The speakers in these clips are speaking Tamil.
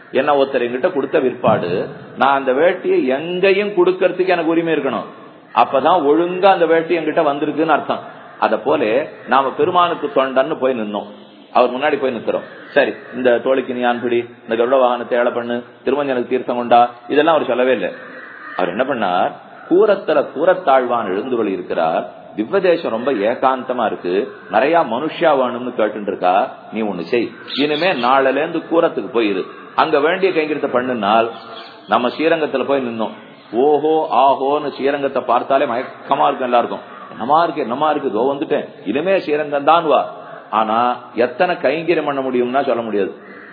என்ன ஒருத்தர் என்கிட்ட கொடுத்த விற்பாடு நான் அந்த வேட்டியை எங்கேயும் கொடுக்கறதுக்கு எனக்கு உரிமை இருக்கணும் அப்பதான் ஒழுங்கா அந்த வேட்டி என்கிட்ட வந்திருக்குன்னு அர்த்தம் அத போல நாம பெருமானுக்கு தொண்டன்னு போய் நின்னோம் அவர் முன்னாடி போய் நிக்கிறோம் சரி இந்த தோழிக்கு நீ ஆண்பிடி இந்த கருட வாகனத்தை ஏழை பண்ணு திருமஞ்சனுக்கு தீர்த்தம் கொண்டா இதெல்லாம் அவர் சொல்லவே இல்லை அவர் என்ன பண்ணார் கூரத்தல கூரத்தாழ்வான் எழுந்துகள் இருக்கிறார் திவ்வதேசம் ரொம்ப ஏகாந்தமா இருக்கு நிறைய மனுஷா வேணும்னு கேட்டு இருக்கா நீ ஒண்ணு செய் இனிமே நாளைல இருந்து கூரத்துக்கு போயிரு அங்க வேண்டிய கைங்கரியத்தை பண்ணுனால் நம்ம ஸ்ரீரங்கத்துல போய் நின்னோம் ஓஹோ ஆஹோன்னு ஸ்ரீரங்கத்தை பார்த்தாலே மயக்கமா இருக்கும் எல்லாருக்கும் என்னமா இருக்கு என்னமா இருக்கு இதோ வந்துட்டேன் இனிமே ஸ்ரீரங்கம் தான் வா ஆனா எத்தனை கைங்கரியம் பண்ண முடியும்னா சொல்ல முடியாது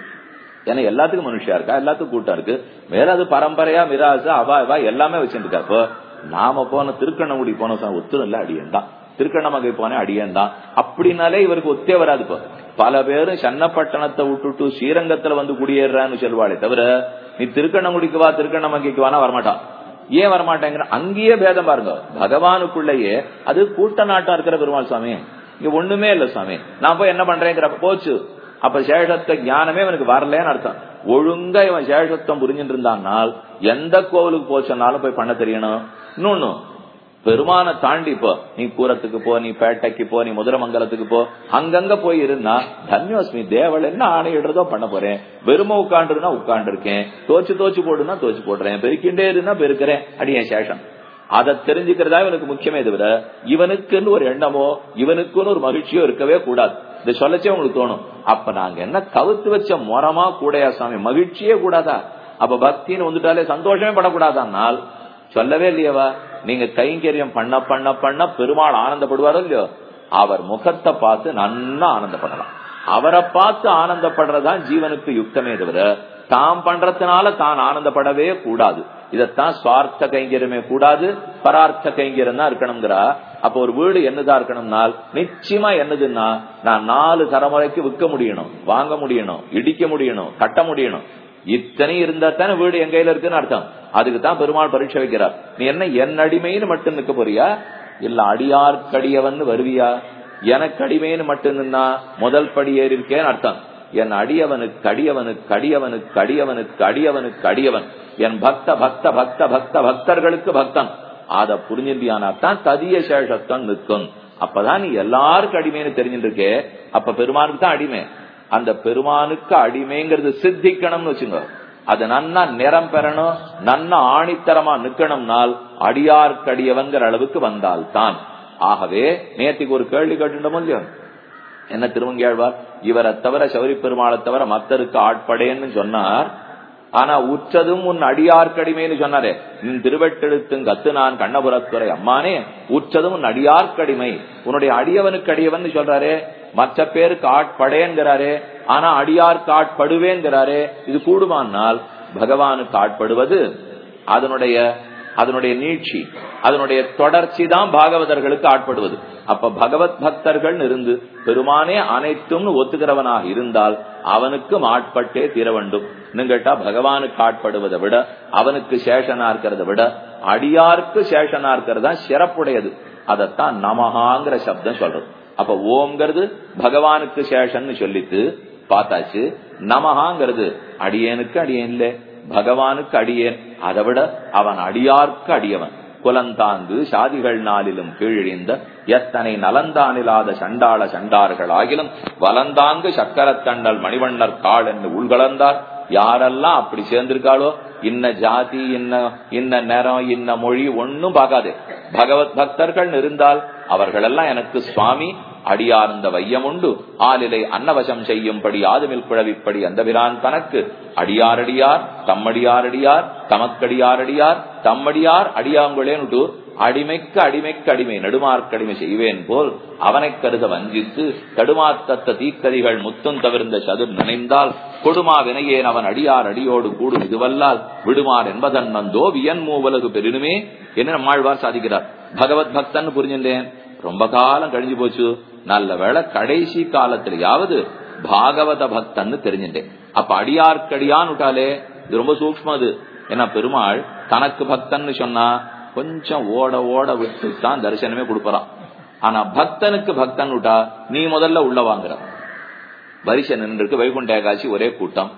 ஏன்னா எல்லாத்துக்கும் மனுஷியா இருக்கா எல்லாத்துக்கும் கூட்டம் இருக்கு மேல அது பரம்பரையா மிராசு அவா அவா எல்லாமே வச்சிருக்கா இப்போ நாம போன திருக்கண்ணங்குடி போன ஒத்துரும் இல்ல அடியன் தான் திருக்கண்ணமகை போன அடியன் தான் அப்படின்னாலே இவருக்கு ஒத்தே வராது இப்போ பல பேரும் சன்னப்பட்டணத்தை விட்டுட்டு ஸ்ரீரங்கத்துல வந்து குடியேறான்னு சொல்லுவாளே தவிர நீ திருக்கண்ணங்குடிக்கு வா திருக்கண்ணமகைக்கு வானா வரமாட்டான் ஏன் வரமாட்டேங்கிற அங்கேயே பேதம் பாருங்க பகவானுக்குள்ளேயே அது கூட்ட நாட்டம் இருக்கிற பெருமாள் சுவாமி இங்க ஒண்ணுமே இல்ல சுவாமி நான் போய் என்ன பண்றேங்கிற போச்சு அப்ப சேஷத்த ஞானமே இவனுக்கு வரலன்னு அர்த்தம் ஒழுங்கா இவன் சேஷத்தம் புரிஞ்சுட்டு இருந்தான்னால் எந்த கோவிலுக்கு போச்சனாலும் போய் பண்ண தெரியணும் இன்னொன்னு பெருமான தாண்டி போ நீ கூரத்துக்கு போ நீ பேட்டைக்கு போ நீ மதுரமங்கலத்துக்கு போ அங்கங்க போய் இருந்தா தன்யோஸ்மி தேவள் என்ன ஆணையிடுறதோ பண்ண போறேன் வெறும உட்காண்டுருனா உட்கார்ந்து இருக்கேன் தோச்சு தோச்சு போடுனா தோச்சு போடுறேன் பெருக்கிண்டே இருந்தா பெருக்கிறேன் அடி என் சேஷம் அதை தெரிஞ்சுக்கிறதா இவனுக்கு முக்கியமே தவிர இவனுக்குன்னு ஒரு எண்ணமோ இவனுக்குன்னு ஒரு மகிழ்ச்சியோ இருக்கவே கூடாது இதை சொல்லச்சே உங்களுக்கு தோணும் அப்ப நாங்க என்ன கவுத்து வச்ச மொரமா கூடையா சாமி மகிழ்ச்சியே கூடாதா அப்ப பக்தின்னு வந்துட்டாலே சந்தோஷமே படக்கூடாதானால் சொல்லவே இல்லையவா நீங்க கைங்கரியம் பண்ண பண்ண பண்ண பெருமாள் ஆனந்தப்படுவாரோ இல்லையோ அவர் முகத்தை பார்த்து நன்னா ஆனந்தப்படலாம் அவரை பார்த்து ஆனந்தப்படுறதுதான் ஜீவனுக்கு யுக்தமே தவிர தாம் பண்றதுனால தான் ஆனந்தப்படவே கூடாது இதத்தான் சுவார்த்த கைங்கரியமே கூடாது பரார்த்த கைங்கரியம் தான் இருக்கணுங்கிறா அப்ப ஒரு வீடு என்னதா இருக்கணும்னால் நிச்சயமா என்னதுன்னா நான் நாலு தலைமுறைக்கு விற்க முடியணும் வாங்க முடியணும் இடிக்க முடியணும் கட்ட முடியணும் இத்தனை இருந்தா தானே வீடு என் கையில இருக்குன்னு அர்த்தம் அதுக்கு தான் பெருமாள் பரீட்சை வைக்கிறார் நீ என்ன என் அடிமைன்னு மட்டும் நிக்க போறியா இல்ல அடியார்க்கடியவன் வருவியா எனக்கு அடிமைன்னு மட்டும் நின்னா முதல் படி ஏறி இருக்கேன்னு அர்த்தம் என் அடியவனுக்கு அடியவனுக்கு அடியவனுக்கு அடியவனுக்கு அடியவனுக்கு அடியவன் என் பக்த பக்த பக்த பக்த பக்தர்களுக்கு பக்தன் அத புரிஞ்சிருந்தியானா தான் ததிய சேஷத்தம் நிற்கும் அப்பதான் நீ எல்லாருக்கும் அடிமைன்னு தெரிஞ்சுட்டு இருக்கே அப்ப பெருமானுக்கு தான் அடிமை அந்த பெருமானுக்கு அடிமைங்கிறது சித்திக்கணும்னு வச்சுங்க அது நன்னா நிறம் பெறணும் நன்னா ஆணித்தரமா நிக்கணும்னால் அடியார்க்கடியவங்கிற அளவுக்கு வந்தால்தான் ஆகவே நேற்றுக்கு ஒரு கேள்வி கேட்டுட்டோம் இல்லையோ என்ன திருவங்கியாழ்வார் இவரை தவிர சௌரி பெருமாளை தவிர மத்தருக்கு ஆட்படேன்னு சொன்னார் ஆனா உற்றதும் உன் அடியார்க்கடிமைன்னு சொன்னாரே நின் திருவெட்டெழுத்தும் கத்து நான் கண்ணபுரத்துறை அம்மானே உற்றதும் உன் அடியார்க்கடிமை உன்னுடைய அடியவனுக்கு அடியவன் சொல்றாரே மற்ற பேருக்கு ஆட்படேங்கிறாரே ஆனா அடியார்க்கு ஆட்படுவேங்கிறாரே இது கூடுமானால் பகவானுக்கு ஆட்படுவது அதனுடைய அதனுடைய நீட்சி அதனுடைய தொடர்ச்சி தான் பாகவதர்களுக்கு ஆட்படுவது அப்ப பகவத் பக்தர்கள் இருந்து பெருமானே அனைத்தும் ஒத்துக்கிறவனாக இருந்தால் அவனுக்கும் ஆட்பட்டே தீர வேண்டும் கேட்டா பகவானுக்கு ஆட்படுவதை விட அவனுக்கு சேஷனா இருக்கிறத விட அடியாருக்கு சேஷனா இருக்கிறது தான் சிறப்புடையது அதத்தான் நமகாங்கிற சப்தம் சொல்றது அப்ப ஓம்ங்கிறது பகவானுக்கு சேஷன்னு சொல்லிட்டு பார்த்தாச்சு நமகாங்கிறது அடியேனுக்கு அடியேன் இல்ல பகவானுக்கு அடியேன் அதை விட அவன் அடியார்க்கு அடியவன் குலந்தாங்கு சாதிகள் நாளிலும் கீழிழிந்த எத்தனை நலந்தானில்லாத சண்டாள சண்டார்கள் ஆகிலும் வலந்தாங்கு சக்கரத்தண்டல் மணிவண்ணர் காள் என்று உள்கலந்தார் யாரெல்லாம் அப்படி சேர்ந்திருக்காளோ இன்ன ஜாதி இன்ன இன்ன நிறம் இன்ன மொழி ஒன்னும் பார்க்காது பகவத் பக்தர்கள் இருந்தால் அவர்களெல்லாம் எனக்கு சுவாமி அடியார்ந்த வையம் உண்டு ஆலிலை அன்னவசம் செய்யும்படி ஆதுமில் குழவிப்படி அந்த பிரான் தனக்கு அடியாரடியார் தம்மடியாரடியார் தமக்கடியாரடியார் தம்மடியார் அடியாங்குளேனுட்டு அடிமைக்கு அடிமைக்கு அடிமை நெடுமார்க்கடிமை செய்வேன் போல் அவனை கருத வஞ்சித்து தடுமாத்தத்த தீக்கதிகள் முத்தும் தவிர்ந்த சதுர் நினைந்தால் கொடுமா வினையேன் அவன் அடியார் அடியோடு கூடும் இதுவல்லால் விடுமார் என்பதன் வந்தோ வியன் மூவலகு பெருணுமே என்ன நம்மாழ்வார் சாதிக்கிறார் பகவத் பக்தன் புரிஞ்சுட்டேன் ரொம்ப காலம் கழிஞ்சு போச்சு நல்ல வேளை கடைசி காலத்திலேயாவது பாகவத பக்தன்னு தெரிஞ்சுட்டேன் அப்ப அடியார்க்கடியான்னு விட்டாலே இது ரொம்ப சூக்மம் அது ஏன்னா பெருமாள் தனக்கு பக்தன்னு சொன்னா கொஞ்சம் ஓட ஓட விட்டு தான் தரிசனமே கொடுப்பறான் ஆனா பக்தனுக்கு பக்தன் விட்டா நீ முதல்ல உள்ள வாங்குற வரிசை நின்று வைகுண்ட ஏகாசி ஒரே கூட்டம்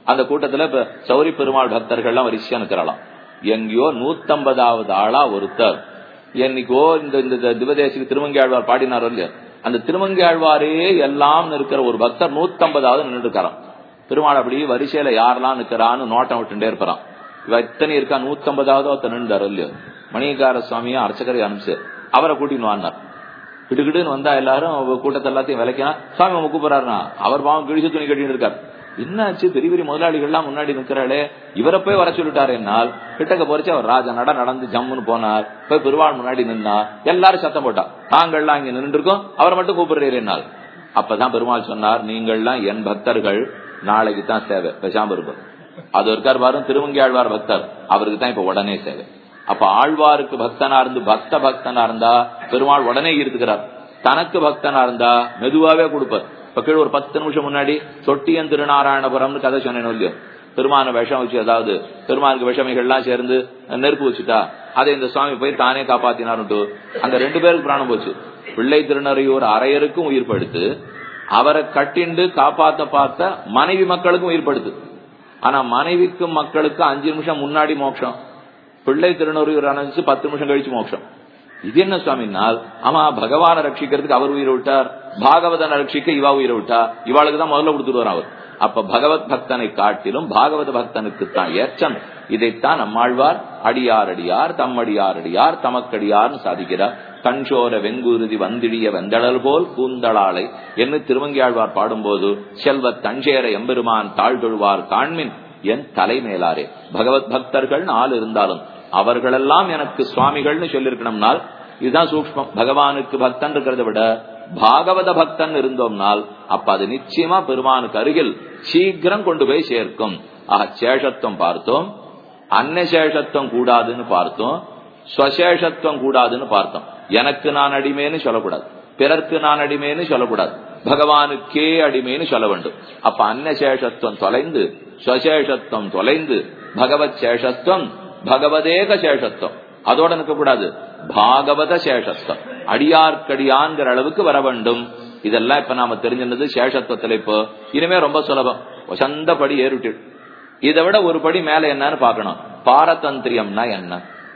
அந்த கூட்டத்துல இப்ப சௌரி பெருமாள் பக்தர்கள்லாம் வரிசையா நிக்கிறாளாம் எங்கேயோ நூத்தம்பதாவது ஆளா ஒருத்தர் என்னைக்கோ இந்த இந்த திவதேசிக்கு திருமங்கியாழ்வார் பாடினாரோ இல்லையா அந்த திருமங்கியாழ்வாரே எல்லாம் இருக்கிற ஒரு பக்தர் நூத்தம்பதாவது நின்று இருக்காராம் பெருமாள் அப்படி வரிசையில யாரெல்லாம் நிக்கிறான்னு நோட்டம் விட்டுட்டே இருப்பான் இவ இத்தனை இருக்கா நூத்தம்பதாவது ஒருத்தர் நின்றாரு இல்லையோ மணிகார சுவாமியா அர்ச்சகரை அனுப்பிச்சு அவரை கூட்டின்னு வாங்கினார் கிடுகிடுன்னு வந்தா எல்லாரும் கூட்டத்தை எல்லாத்தையும் விலைக்கினா சுவாமி அவங்க கூப்பிடுறாருனா அவர் பாவம் கிழிச்சு துணி கட்டிட்டு இருக்காரு என்னாச்சு பெரிய பெரிய முதலாளிகள்லாம் முன்னாடி நிக்கிறாளே இவரை போய் வர சொல்லிட்டாரு என்னால் கிட்டக்க போறச்சு அவர் ராஜா நட நடந்து ஜம்முன்னு போனார் போய் பெருவாள் முன்னாடி நின்னா எல்லாரும் சத்தம் போட்டா நாங்கள்லாம் இங்க நின்று இருக்கோம் அவரை மட்டும் கூப்பிடுறீர் என்னால் அப்பதான் பெருமாள் சொன்னார் நீங்கள்லாம் என் பக்தர்கள் நாளைக்கு தான் சேவை பெசாம இருக்கும் அது இருக்கார் பாரும் திருவங்கியாழ்வார் பக்தர் அவருக்கு தான் இப்ப உடனே சேவை அப்ப ஆழ்வாருக்கு பக்தனா இருந்து பக்த பக்தனா இருந்தா பெருமாள் உடனே ஈர்த்துக்கிறார் தனக்கு பக்தனா இருந்தா மெதுவாவே கொடுப்பார் இப்ப கீழே ஒரு பத்து நிமிஷம் முன்னாடி தொட்டியன் திருநாராயணபுரம்னு கதை சொன்னேன் இல்லையோ பெருமான விஷம் வச்சு அதாவது பெருமானுக்கு விஷமைகள்லாம் சேர்ந்து நெருப்பு வச்சுட்டா அதை இந்த சுவாமி போய் தானே காப்பாத்தினாருட்டு அங்க ரெண்டு பேருக்கு பிராணம் போச்சு பிள்ளை திருநறையூர் அரையருக்கும் உயிர் படுத்து அவரை கட்டிண்டு காப்பாத்த பார்த்த மனைவி மக்களுக்கும் உயிர் படுத்து ஆனா மனைவிக்கும் மக்களுக்கு அஞ்சு நிமிஷம் முன்னாடி மோட்சம் பிள்ளை திருநூறு அணைச்சு பத்து நிமிஷம் கழிச்சு மோட்சம் இது என்ன சுவாமினால் ஆமா பகவான ரட்சிக்கிறதுக்கு அவர் உயிரை விட்டார் பாகவதனை ரட்சிக்க இவா உயிரை விட்டா இவாளுக்கு தான் முதல்ல கொடுத்துருவார் அவர் அப்ப பகவத் பக்தனை காட்டிலும் பாகவத பக்தனுக்கு தான் ஏற்றம் இதைத்தான் நம்மாழ்வார் அடியார் அடியார் தம்மடியார் அடியார் தமக்கடியார்னு சாதிக்கிறார் கண்சோர வெங்குருதி வந்திடிய வெந்தளல் போல் கூந்தளாளை என்று திருவங்கியாழ்வார் பாடும்போது செல்வ தஞ்சேர எம்பெருமான் தாழ்தொழுவார் காண்மின் என் தலைமேலாரே பகவத் பக்தர்கள் நாள் இருந்தாலும் அவர்களெல்லாம் எனக்கு சுவாமிகள்னு சொல்லிருக்கணும்னால் இதுதான் சூக்மம் பகவானுக்கு பக்தன் இருக்கிறத விட பாகவத பக்தன் இருந்தோம்னால் அப்ப அது நிச்சயமா பெருமானுக்கு அருகில் சீக்கிரம் கொண்டு போய் சேர்க்கும் ஆக சேஷத்துவம் பார்த்தோம் அன்னசேஷத்துவம் கூடாதுன்னு பார்த்தோம் ஸ்வசேஷத்துவம் கூடாதுன்னு பார்த்தோம் எனக்கு நான் அடிமேன்னு சொல்லக்கூடாது பிறர்க்கு நான் அடிமேன்னு சொல்லக்கூடாது பகவானுக்கே அடிமைன்னு சொல்ல வேண்டும் அப்ப அன்னசேஷத்துவம் தொலைந்து ஸ்வசேஷத்துவம் தொலைந்து பகவத் சேஷத்துவம் பகவதேக சேஷத்துவம் அதோட நிற்க கூடாது பாகவத சேஷத்துவம் அடியார்க்கடியான்கிற அளவுக்கு வர வேண்டும் இதெல்லாம் இப்ப நாம தெரிஞ்சிருந்தது சேஷத்துவத்துல இப்போ இனிமே ரொம்ப சுலபம் வசந்த படி ஏறிட்டு இதை விட ஒரு படி மேல என்னன்னு பாக்கணும் பாரதந்திரியம்னா என்ன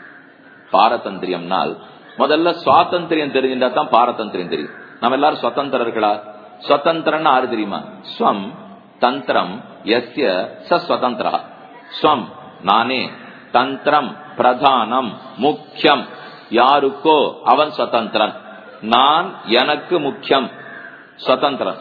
பாரதந்திரியம்னால் முதல்ல சுவாதந்திரியம் தெரிஞ்சிருந்தா தான் பாரதந்திரியம் தெரியும் நம்ம எல்லாரும் சுதந்திரர்களா சுதந்திரன்னு ஆறு தெரியுமா ஸ்வம் தந்திரம் எஸ்ய சஸ்வதந்திரா ஸ்வம் நானே தந்திரம் பிரதானம் முக்கியம் யாருக்கோ அவன் சுதந்திரன் நான் எனக்கு முக்கியம் சுதந்திரன்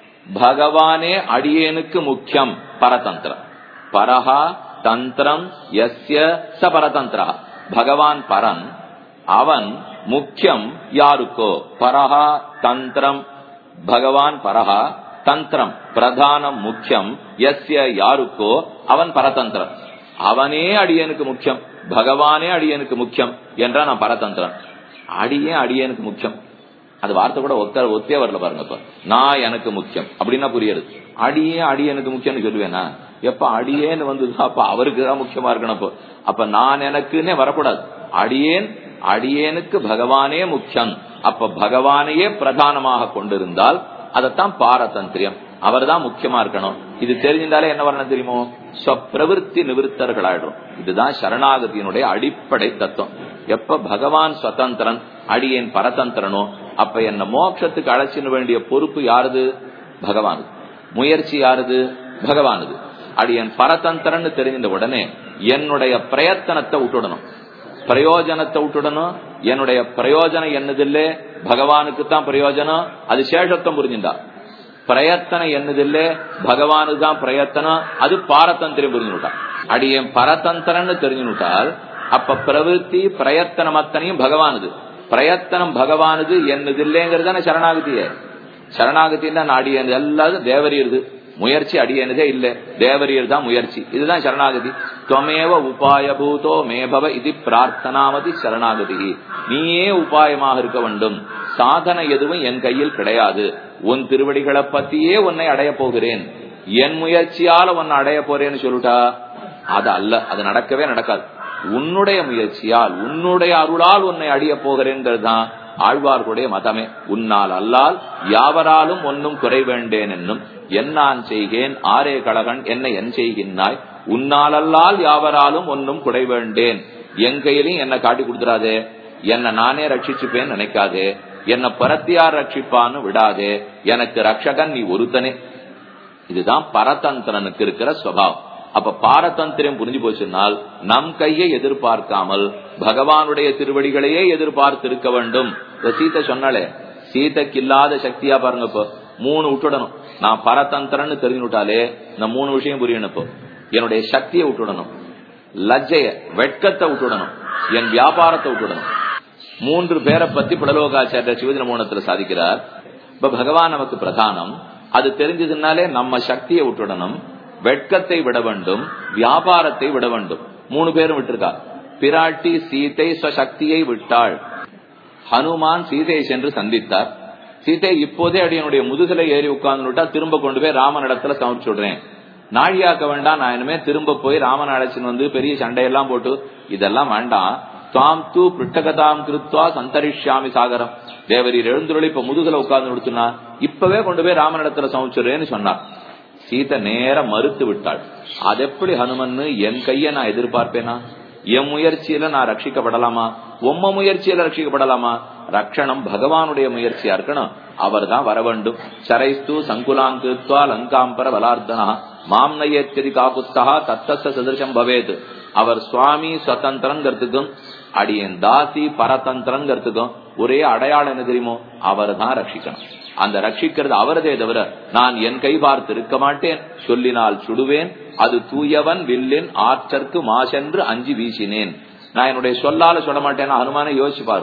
பகவானே அடியேனுக்கு முக்கியம் பரதந்திரம் பரஹா தந்திரம் எஸ்ய ச பரதந்திரா பகவான் பரன் அவன் முக்கியம் யாருக்கோ பரஹா தந்திரம் பகவான் பரஹா தந்திரம் பிரதானம் முக்கியம் எஸ்ய யாருக்கோ அவன் பரதந்திரன் அவனே அடியனுக்கு முக்கியம் பகவானே அடியனுக்கு முக்கியம் என்றா நான் பரதந்திரன் அடியே அடியனுக்கு முக்கியம் அது வார்த்தை கூட ஒத்த ஒத்தே வரல பாருங்க இப்ப நான் எனக்கு முக்கியம் அப்படின்னா புரியுது அடியே அடியனுக்கு முக்கியம்னு சொல்லுவேனா எப்ப அடியேன்னு வந்து அப்ப அவருக்கு தான் முக்கியமா இருக்கணும் அப்போ அப்ப நான் எனக்குன்னே வரக்கூடாது அடியேன் அடியேனுக்கு பகவானே முக்கியம் அப்ப பகவானையே பிரதானமாக கொண்டிருந்தால் அதைத்தான் பாரதந்திரியம் அவர் தான் முக்கியமா இருக்கணும் இது தெரிஞ்சிருந்தாலே என்ன வரணும் தெரியுமோ பிரவருத்தி நிவிருத்தர்கள் ஆயிடும் இதுதான் சரணாகதியினுடைய அடிப்படை தத்துவம் எப்ப பகவான் சுதந்திரன் அடியேன் பரதந்திரனோ அப்ப என்ன மோட்சத்துக்கு அழைச்சிட வேண்டிய பொறுப்பு யாருது பகவானது முயற்சி யாருது பகவானது அடியன் பரதந்திரன்னு தெரிஞ்ச உடனே என்னுடைய பிரயத்தனத்தை விட்டுடணும் பிரயோஜனத்தை விட்டுடணும் என்னுடைய பிரயோஜனம் என்னதில்லை பகவானுக்கு தான் பிரயோஜனம் அது சேஷத்தம் புரிஞ்சுண்டா பிரயத்தனம் என்னதில்லை பகவானுக்கு தான் பிரயத்தனம் அது பாரதந்திரம் புரிஞ்சுட்டா அடியன் பரதந்திரன்னு தெரிஞ்சுட்டால் அப்ப பிரவருத்தி பிரயத்தனம் அத்தனையும் பகவானது பிரயத்தனம் பகவானது என்னதில்லைங்கிறது சரணாகதியே சரணாகத்தின்னா அடியது எல்லாரும் தேவரியது முயற்சி அடியனதே இல்ல தேவரியர் தான் முயற்சி இதுதான் சரணாகதி துவமேவ உபாயபூதோ மேபவ இது பிரார்த்தனாமதி சரணாகதி நீயே உபாயமாக இருக்க வேண்டும் சாதனை எதுவும் என் கையில் கிடையாது உன் திருவடிகளை பத்தியே உன்னை அடைய போகிறேன் என் முயற்சியால உன்னை அடைய போறேன்னு சொல்லிட்டா அது அல்ல அது நடக்கவே நடக்காது உன்னுடைய முயற்சியால் உன்னுடைய அருளால் உன்னை அடைய போகிறேன்கிறது தான் ஆழ்வார்களுடைய மதமே உன்னால் அல்லால் யாவராலும் ஒன்னும் குறை வேண்டேன் என்னும் என் நான் செய்கேன் ஆரே கழகன் என்னை என் செய்கின்றாய் உன்னாலல்லால் யாவராலும் ஒன்னும் குறை வேண்டேன் என் கையிலையும் என்ன காட்டி கொடுத்துறாதே என்ன நானே ரட்சிச்சுப்பேன்னு நினைக்காதே என்ன பரத்தியார் ரட்சிப்பான்னு விடாதே எனக்கு ரட்சகன் நீ ஒருத்தனே இதுதான் பரதந்திரனுக்கு இருக்கிற சுவாவம் அப்ப பாரதந்திரம் புரிஞ்சு போச்சுனால் நம் கையை எதிர்பார்க்காமல் பகவானுடைய திருவடிகளையே எதிர்பார்த்து இருக்க வேண்டும் சீத்தை சொன்னாலே சீதைக்கு இல்லாத சக்தியா பாருங்க இப்போ மூணு விட்டுடணும் நான் பரதந்திரன்னு தெரிஞ்சுட்டாலே இந்த மூணு விஷயம் புரியணும் இப்போ என்னுடைய சக்தியை விட்டுடணும் லஜ்ஜைய வெட்கத்தை விட்டுடணும் என் வியாபாரத்தை விட்டுடணும் மூன்று பேரை பத்தி புடலோகாச்சாரிய சிவதின மோனத்துல சாதிக்கிறார் இப்ப பகவான் நமக்கு பிரதானம் அது தெரிஞ்சதுனாலே நம்ம சக்தியை விட்டுடணும் வெட்கத்தை விட வேண்டும் வியாபாரத்தை விட வேண்டும் மூணு பேரும் விட்டிருக்கா பிராட்டி சீதை ஸ்வசக்தியை விட்டாள் ஹனுமான் சீதையை சென்று சந்தித்தார் சீதை இப்போதே அடியனுடைய முதுகலை ஏறி உட்கார்ந்துட்டா திரும்ப கொண்டு போய் ராமன் இடத்துல சமைச்சு விடுறேன் நாழியாக்க வேண்டாம் நான் இனிமே திரும்ப போய் ராமன் அழைச்சின்னு வந்து பெரிய சண்டையெல்லாம் போட்டு இதெல்லாம் வேண்டாம் தாம் தூ பிட்டகதாம் கிருத்வா சந்தரிஷ்யாமி சாகரம் தேவரீர் எழுந்துருளி இப்ப முதுகல உட்கார்ந்து கொடுத்துனா இப்பவே கொண்டு போய் ராமன் இடத்துல சமைச்சுடுறேன்னு சொன்னார் சீதை நேர மறுத்து விட்டாள் அது எப்படி ஹனுமன்னு என் கைய நான் எதிர்பார்ப்பேனா என் முயற்சியில நான் ரட்சிக்கப்படலாமா உம்ம முயற்சியில ரட்சிக்கப்படலாமா ரக்ஷணம் பகவானுடைய முயற்சியா இருக்கணும் அவர் தான் வர வேண்டும் சரைஸ்து சங்குலாங்கிருத்வா லங்காம்பர வலார்த்தனா மாம் நயத்திரி காகுஸ்தா தத்தச சதிருஷம் பவேத் அவர் சுவாமி சுதந்திரங்கிறதுக்கும் அடியன் தாசி பரதந்திரங்கிறதுக்கும் ஒரே அடையாளம் என்ன தெரியுமோ அவர் தான் ரட்சிக்கணும் அந்த ரட்சிக்கிறது அவரதே தவிர நான் என் கை பார்த்து இருக்க மாட்டேன் சொல்லினால் சுடுவேன் அது தூயவன் வில்லின் ஆற்றற்கு மாசென்று அஞ்சு வீசினேன் நான் என்னுடைய சொல்லால சொல்ல மாட்டேன் ஹனுமானை யோசிச்சு பாரு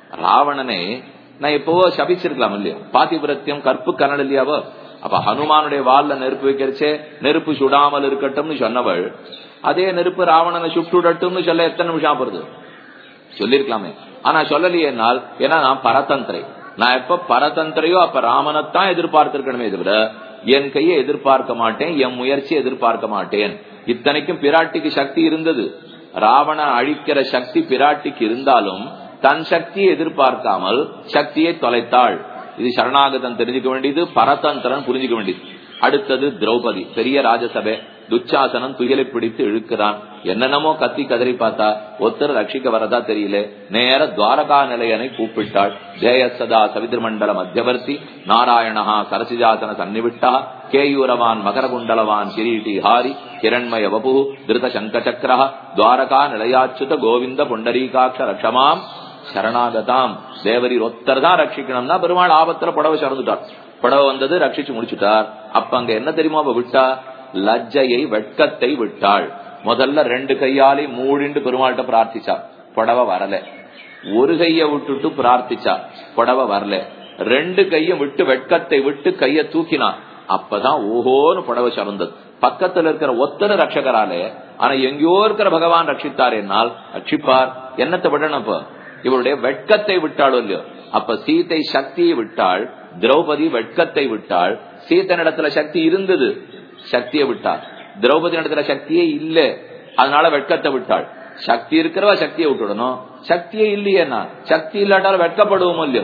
ராவணனை நான் எப்பவோ சபிச்சிருக்கலாம் இல்லையா பாத்திபுரத்தியம் கற்பு கனல் இல்லையாவோ அப்ப ஹனுமானுடைய வால்ல நெருப்பு வைக்கிறச்சே நெருப்பு சுடாமல் இருக்கட்டும்னு சொன்னவள் அதே நெருப்பு ராவணனை சுட்டுடட்டும்னு சொல்ல எத்தனை நிமிஷம் போறது சொல்லிருக்கலாமே ஆனா சொல்லலையேனால் ஏன்னா நான் பரதந்திரை நான் எப்ப பரதந்திரையோ அப்ப ராமனைத்தான் எதிர்பார்த்திருக்கணுமே தவிர என் கையை எதிர்பார்க்க மாட்டேன் என் முயற்சி எதிர்பார்க்க மாட்டேன் இத்தனைக்கும் பிராட்டிக்கு சக்தி இருந்தது ராவண அழிக்கிற சக்தி பிராட்டிக்கு இருந்தாலும் தன் சக்தியை எதிர்பார்க்காமல் சக்தியை தொலைத்தாள் இது சரணாகதம் தெரிஞ்சுக்க வேண்டியது பரதந்திரன் புரிஞ்சுக்க வேண்டியது அடுத்தது திரௌபதி பெரிய ராஜசபை துச்சாசனம் துயலை பிடித்து இழுக்கிறான் என்னென்னமோ கத்தி கதறி பார்த்தா ஒருத்தர் ரட்சிக்க வரதா தெரியல நேர துவாரகா நிலையனை கூப்பிட்டாள் ஜெயசதா சவிதிர்மண்டல மத்தியவர்த்தி நாராயணஹா சரசிஜாசன சன்னிவிட்டா கேயூரவான் மகரகுண்டலவான் கிரீட்டி ஹாரி கிரண்மய வபு திருத சங்க சக்கர துவாரகா நிலையாச்சுத கோவிந்த புண்டரீகாட்ச ரக்ஷமாம் சரணாகதாம் தேவரி ஒத்தர் தான் ரட்சிக்கணும்னா பெருமாள் ஆபத்துல புடவை சறந்துட்டார் புடவை வந்தது ரட்சிச்சு முடிச்சுட்டார் அப்ப அங்க என்ன தெரியுமா அவ விட்டா லஜ்ஜையை வெட்கத்தை விட்டாள் முதல்ல ரெண்டு கையாலே மூடிண்டு பெருமாள்கிட்ட பிரார்த்திச்சா புடவை வரல ஒரு கைய விட்டுட்டு பிரார்த்திச்சா புடவை வரல ரெண்டு கையும் விட்டு வெட்கத்தை விட்டு கைய தூக்கினான் அப்பதான் ஓஹோன்னு புடவை சறந்தது பக்கத்துல இருக்கிற ஒத்தர ரட்சகராலே ஆனா எங்கேயோ இருக்கிற பகவான் ரட்சித்தார் என்னால் ரட்சிப்பார் என்னத்தை விடணும் இப்ப இவருடைய வெட்கத்தை விட்டாளோ இல்லையோ அப்ப சீதை சக்தியை விட்டாள் திரௌபதி வெட்கத்தை விட்டாள் சீத்தனிடத்துல சக்தி இருந்தது சக்தியை விட்டாள் திரௌபதி இடத்துல சக்தியே இல்ல அதனால வெட்கத்தை விட்டாள் சக்தி இருக்கிறவ சக்தியை விட்டுடணும் சக்தியே இல்லையேனா சக்தி இல்லாட்டாலும் வெட்கப்படுவோம் இல்லையோ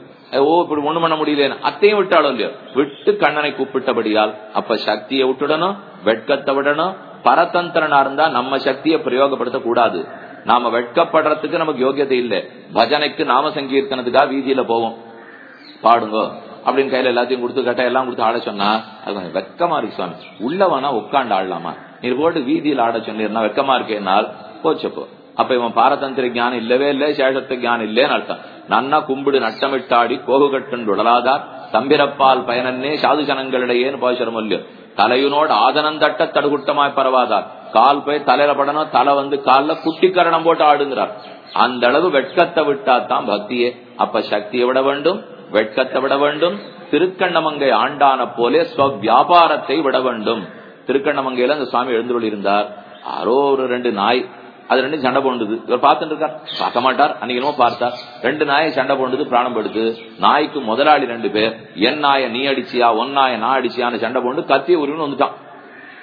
ஓ இப்படி ஒண்ணு பண்ண முடியல அத்தையும் விட்டாலும் இல்லையோ விட்டு கண்ணனை கூப்பிட்டபடியால் அப்ப சக்தியை விட்டுடணும் வெட்கத்தை விடணும் பரதந்திரனா இருந்தா நம்ம சக்தியை பிரயோகப்படுத்த கூடாது நாம வெட்கப்படுறதுக்கு நமக்கு யோகியதை இல்லை பஜனைக்கு நாம சங்கீர்த்தனத்துக்காக வீதியில போவோம் பாடுங்க அப்படின்னு கையில எல்லாத்தையும் கொடுத்து கட்ட எல்லாம் கொடுத்து ஆட சொன்னா அது கொஞ்சம் வெக்கமா இருக்கு சுவாமி உள்ளவனா உட்காந்து ஆடலாமா நீ போட்டு வீதியில் ஆட சொன்னீர்னா வெக்கமா இருக்கேனால் போச்சப்போ அப்ப இவன் பாரதந்திர ஞானம் இல்லவே இல்லை சேஷத்து ஞானம் இல்லேன்னு அர்த்தம் நன்னா கும்பிடு நட்டமிட்டாடி கோகுகட்டன் உடலாதார் தம்பிரப்பால் பயனன்னே சாது ஜனங்களிடையேன்னு பாசுரம் இல்லையோ தலையுனோடு ஆதனந்தட்ட தடுகுட்டமாய் பரவாதார் கால் போய் தலையில படணும் தலை வந்து கால்ல குட்டி கரணம் போட்டு ஆடுங்கிறார் அந்த அளவு வெட்கத்தை விட்டா தான் பக்தியே அப்ப சக்தியை விட வேண்டும் வெட்கத்தை விட வேண்டும் திருக்கண்ணமங்கை ஆண்டான போலே வியாபாரத்தை விட வேண்டும் திருக்கண்ணமங்கையில அந்த சுவாமி எழுந்துள்ள இருந்தார் யாரோ ஒரு ரெண்டு நாய் அது ரெண்டு சண்டை போண்டுது இவர் பார்த்துட்டு இருக்கார் பார்க்க மாட்டார் அன்னைக்கு பார்த்தார் ரெண்டு நாயை சண்டை போண்டது பிராணம் படுத்து நாய்க்கு முதலாளி ரெண்டு பேர் என் நாய நீ அடிச்சியா ஒன் நாய நான் அடிச்சியான்னு சண்டை போண்டு கத்திய உரிமை வந்துட்டான்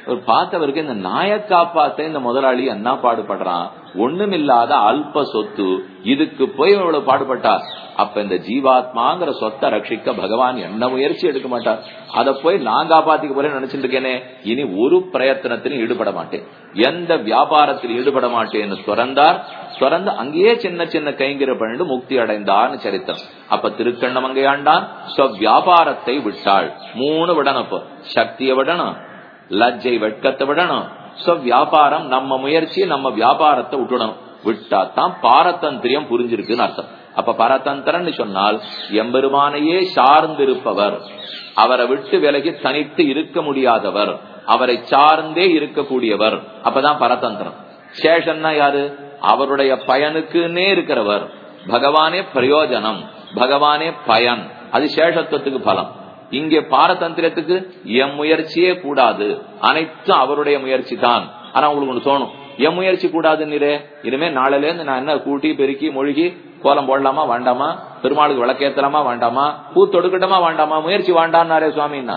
ஒரு பார்த்தவருக்கு இந்த நாய காப்பாத்த இந்த முதலாளி என்ன பாடுபடுறான் ஒண்ணுமில்லாத அல்ப சொத்து இதுக்கு போய் இவ்வளவு பாடுபட்டார் அப்ப இந்த ஜீவாத்மாங்கிற சொத்தை ரட்சிக்க பகவான் என்ன முயற்சி எடுக்க மாட்டார் அதை போய் நான் காப்பாத்திக்க போறேன்னு நினைச்சிட்டு இருக்கேனே இனி ஒரு பிரயத்தனத்திலும் ஈடுபட மாட்டேன் எந்த வியாபாரத்தில் ஈடுபட மாட்டேன்னு துறந்தார் துறந்து அங்கேயே சின்ன சின்ன கைங்கிற பண்ணிட்டு முக்தி அடைந்தார்னு சரித்திரம் அப்ப திருக்கண்ணமங்கையாண்டான் வியாபாரத்தை விட்டாள் மூணு விடணும் இப்போ சக்தியை விடணும் லஜ்ஜை வெட்கத்தை விடணும் சோ வியாபாரம் நம்ம முயற்சி நம்ம வியாபாரத்தை விட்டுடணும் விட்டா தான் பாரதந்திரியம் புரிஞ்சிருக்குன்னு அர்த்தம் அப்ப பரதந்திரன் சொன்னால் எம்பெருமானையே சார்ந்திருப்பவர் அவரை விட்டு விலகி தனித்து இருக்க முடியாதவர் அவரை சார்ந்தே இருக்கக்கூடியவர் அப்பதான் பரதந்திரம் சேஷன்னா யாரு அவருடைய பயனுக்குன்னே இருக்கிறவர் பகவானே பிரயோஜனம் பகவானே பயன் அது சேஷத்துவத்துக்கு பலம் இங்கே பாரதந்திரத்துக்கு என் முயற்சியே கூடாது அனைத்தும் அவருடைய முயற்சி தான் ஆனா உங்களுக்கு ஒண்ணு தோணும் என் முயற்சி கூடாதுன்னு இனிமே நாளையில இருந்து நான் என்ன கூட்டி பெருக்கி மொழிகி கோலம் போடலாமா வேண்டாமா பெருமாளுக்கு விளக்கேத்தலாமா வேண்டாமா பூ தொடுக்கட்டமா வேண்டாமா முயற்சி வேண்டான்னாரே சுவாமின்னா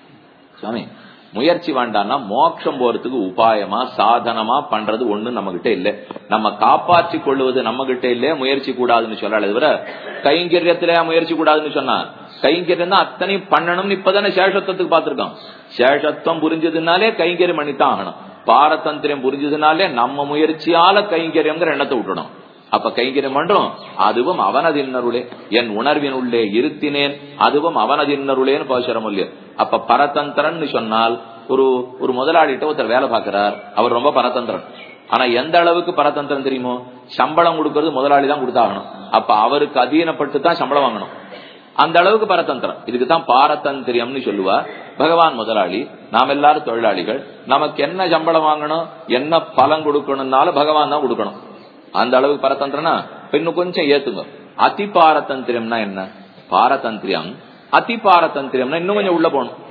சுவாமி முயற்சி வேண்டாம்னா மோட்சம் போறதுக்கு உபாயமா சாதனமா பண்றது ஒண்ணு நம்ம கிட்ட இல்ல நம்ம காப்பாற்றி கொள்வது நம்ம கிட்ட இல்ல முயற்சி கூடாதுன்னு சொல்லல தவிர கைங்கரியத்தில முயற்சி கூடாதுன்னு சொன்னா கைங்கரியம் தான் அத்தனையும் பண்ணணும்னு இப்பதானே சேஷத்துவத்துக்கு பாத்திருக்கோம் சேஷத்துவம் புரிஞ்சதுனாலே கைங்கரியம் பண்ணித்தான் ஆகணும் பாரதந்திரம் புரிஞ்சதுனாலே நம்ம முயற்சியால கைங்கரியம்ங்கிற எண்ணத்தை விட்டுணும் அப்ப கைங்கரியம் பண்றோம் அதுவும் அவனதின்னருளே என் உணர்வின் உள்ளே இருத்தினேன் அதுவும் அவனதின்னருளேன்னு பாசுரம் இல்லையா அப்ப பரதந்திரன் சொன்னால் ஒரு ஒரு முதலாளிகிட்ட ஒருத்தர் வேலை பார்க்கிறார் அவர் ரொம்ப பரதந்திரன் ஆனா எந்த அளவுக்கு பரதந்திரம் தெரியுமோ சம்பளம் கொடுக்கறது முதலாளி தான் கொடுத்தாகணும் அப்ப அவருக்கு அதீனப்பட்டு தான் சம்பளம் வாங்கணும் அந்த அளவுக்கு பரதந்திரம் இதுக்கு தான் பாரதந்திரியம்னு சொல்லுவா பகவான் முதலாளி நாம் எல்லாரும் தொழிலாளிகள் நமக்கு என்ன சம்பளம் வாங்கணும் என்ன பலன் கொடுக்கணும்னாலும் பகவான் தான் கொடுக்கணும் அந்த அளவுக்கு பரதந்திரம்னா இன்னும் கொஞ்சம் ஏத்துங்க அதி பாரதந்திரம்னா என்ன பாரதந்திரியம் அதி பாரதந்திரம்னா இன்னும் கொஞ்சம் உள்ள போகணும்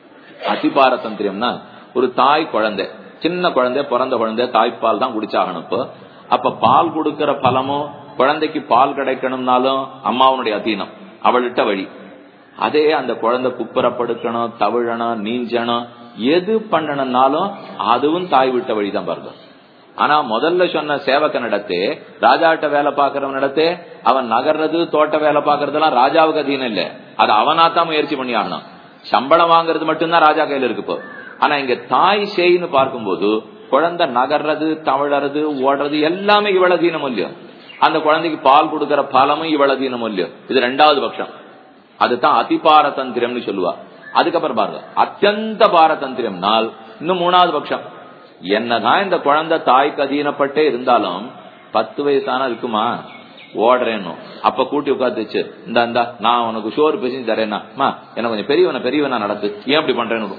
அதி பாரதந்திரம்னா ஒரு தாய் குழந்தை சின்ன குழந்தை பிறந்த குழந்தை தாய்ப்பால் தான் குடிச்சாகணும் இப்போ அப்ப பால் கொடுக்கிற பலமும் குழந்தைக்கு பால் கிடைக்கணும்னாலும் அம்மாவனுடைய அதீனம் அவள்கிட்ட வழி அதே அந்த குழந்தை குப்புறப்படுக்கணும் தவிழணும் நீஞ்சணும் எது பண்ணணும்னாலும் அதுவும் தாய் விட்ட வழிதான் பாருங்க ஆனா முதல்ல சொன்ன சேவக நடத்தே ராஜாட்ட வேலை பாக்குறவன் நடத்தே அவன் நகர்றது தோட்ட வேலை பாக்குறதெல்லாம் ராஜாவுக்கு அதீனம் இல்ல அது அவனாத்தான் முயற்சி பண்ணி ஆகணும் சம்பளம் வாங்குறது மட்டும்தான் ராஜா கையில இருக்கு இப்போ ஆனா இங்க தாய் செய்ன்னு பார்க்கும்போது குழந்தை நகர்றது தவழறது ஓடுறது எல்லாமே இவ்வளவு தீனம் இல்லையோ அந்த குழந்தைக்கு பால் கொடுக்கிற பலமும் இவ்வளவு தீனம் இல்லையோ இது ரெண்டாவது பட்சம் அதுதான் அதிபாரதந்திரம்னு சொல்லுவா அதுக்கப்புறம் பாருங்க அத்தியந்த பாரதந்திரம்னால் இன்னும் மூணாவது பட்சம் என்னதான் இந்த குழந்தை தாய்க்கு அதீனப்பட்டே இருந்தாலும் பத்து வயசானா இருக்குமா ஓடுறேன்னு அப்ப கூட்டி உட்காந்து வச்சு இந்த இந்த நான் உனக்கு சோறு பேசி தரேன்னா என்ன கொஞ்சம் பெரியவன பெரியவனா நடத்து ஏன் அப்படி பண்றேன்னு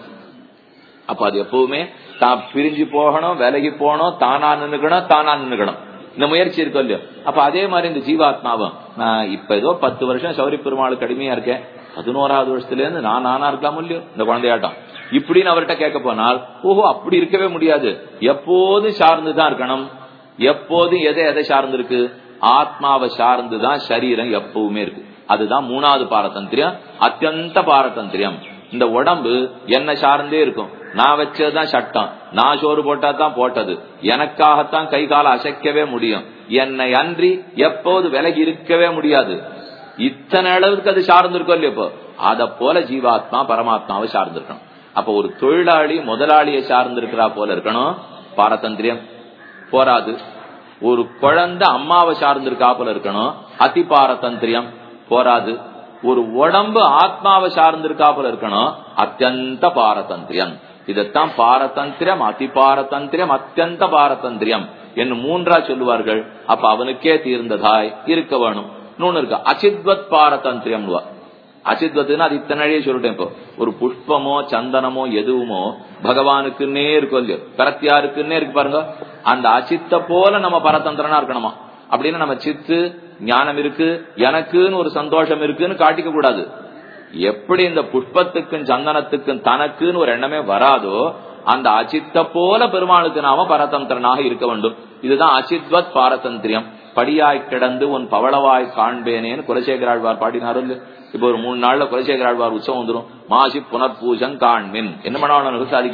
அப்ப அது எப்பவுமே தான் பிரிஞ்சு போகணும் விலகி போகணும் தானா நின்னுக்கணும் தானா நின்னுக்கணும் இந்த முயற்சி இருக்கும் இல்லையோ அப்ப அதே மாதிரி இந்த ஜீவாத்மாவும் நான் இப்ப ஏதோ பத்து வருஷம் சௌரி பெருமாளுக்கு கடுமையா இருக்கேன் பதினோராவது வருஷத்துல இருந்து நான் நானா இருக்கலாம் இல்லையோ இந்த குழந்தையாட்டம் இப்படின்னு அவர்கிட்ட கேட்க போனால் ஓஹோ அப்படி இருக்கவே முடியாது எப்போதும் சார்ந்துதான் இருக்கணும் எப்போதும் எதை எதை சார்ந்து இருக்கு ஆத்மாவை சார்ந்துதான் சரீரம் எப்பவுமே இருக்கு அதுதான் மூணாவது பாரதந்திரியம் அத்தியந்த பாரதந்திரியம் இந்த உடம்பு என்ன சார்ந்தே இருக்கும் நான் வச்சதுதான் சட்டம் நான் சோறு போட்டா தான் போட்டது எனக்காகத்தான் கை கால அசைக்கவே முடியும் என்னை அன்றி எப்போது விலகி இருக்கவே முடியாது இத்தனை அளவுக்கு அது சார்ந்திருக்கும் இல்லையோ இப்போ அத போல ஜீவாத்மா பரமாத்மாவை சார்ந்திருக்கணும் அப்ப ஒரு தொழிலாளி முதலாளியை சார்ந்திருக்கிறா போல இருக்கணும் பாரதந்திரியம் போராது ஒரு குழந்தை அம்மாவை சார்ந்திருக்கா போல இருக்கணும் அதி பாரதந்திரியம் போராது ஒரு உடம்பு ஆத்மாவை சார்ந்திருக்கா போல இருக்கணும் அத்தியந்த பாரதந்திரியம் இதத்தான் பாரதந்திரம் அதி பாரதந்திரம் அத்தியந்த பாரதந்திரியம் என்று மூன்றா சொல்லுவார்கள் அப்ப அவனுக்கே தீர்ந்ததாய் இருக்க வேணும் இன்னொன்னு இருக்கு அசித்வத் பாரதந்திரியம் அசித்வத்துன்னு அது இத்தனையே சொல்லிட்டேன் இப்போ ஒரு புஷ்பமோ சந்தனமோ எதுவுமோ பகவானுக்குன்னே இருக்கும் இல்லையோ கரத்தியாருக்குன்னே இருக்கு பாருங்க அந்த அசித்த போல நம்ம பரதந்திரனா இருக்கணுமா அப்படின்னு நம்ம சித்து ஞானம் இருக்கு எனக்குன்னு ஒரு சந்தோஷம் இருக்குன்னு காட்டிக்க கூடாது எப்படி இந்த புஷ்பத்துக்கும் சந்தனத்துக்கும் தனக்குன்னு ஒரு எண்ணமே வராதோ அந்த அச்சித்த போல பெருமாளுக்கு நாம பரதந்திரனாக இருக்க வேண்டும் இதுதான் அசித்வத் பாரதந்திரியம் படியாய் கிடந்து உன் பவளவாய் காண்பேனேன்னு குலசேகராழ்வார் பாடினாரு இப்ப ஒரு மூணு நாள்ல குலசேகராழ்வார் உற்சவம் வந்துடும் மாசி புனர்பூஜம் காண்மின் என்ன மனவாளனுக்கு சாதிக்கிறார்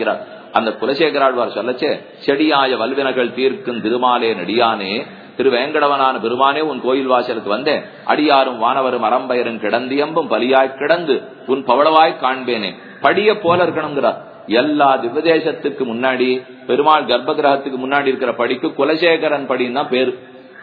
அந்த குலசேகராழ்வார் சொல்லச்சே செடியாய வல்வினகள் தீர்க்கும் திருமாலே நெடியானே திரு வேங்கடவனான பெருமானே உன் கோயில் வாசலுக்கு வந்தேன் அடியாரும் வானவரும் அறம்பயரும் கிடந்தியம்பும் பலியாய் கிடந்து உன் பவளவாய் காண்பேனே படிய போல இருக்கணுங்கிறார் எல்லா திவ்யதேசத்துக்கு முன்னாடி பெருமாள் கர்ப்ப கிரகத்துக்கு முன்னாடி இருக்கிற படிக்கு குலசேகரன் படின்னு தான் பேரு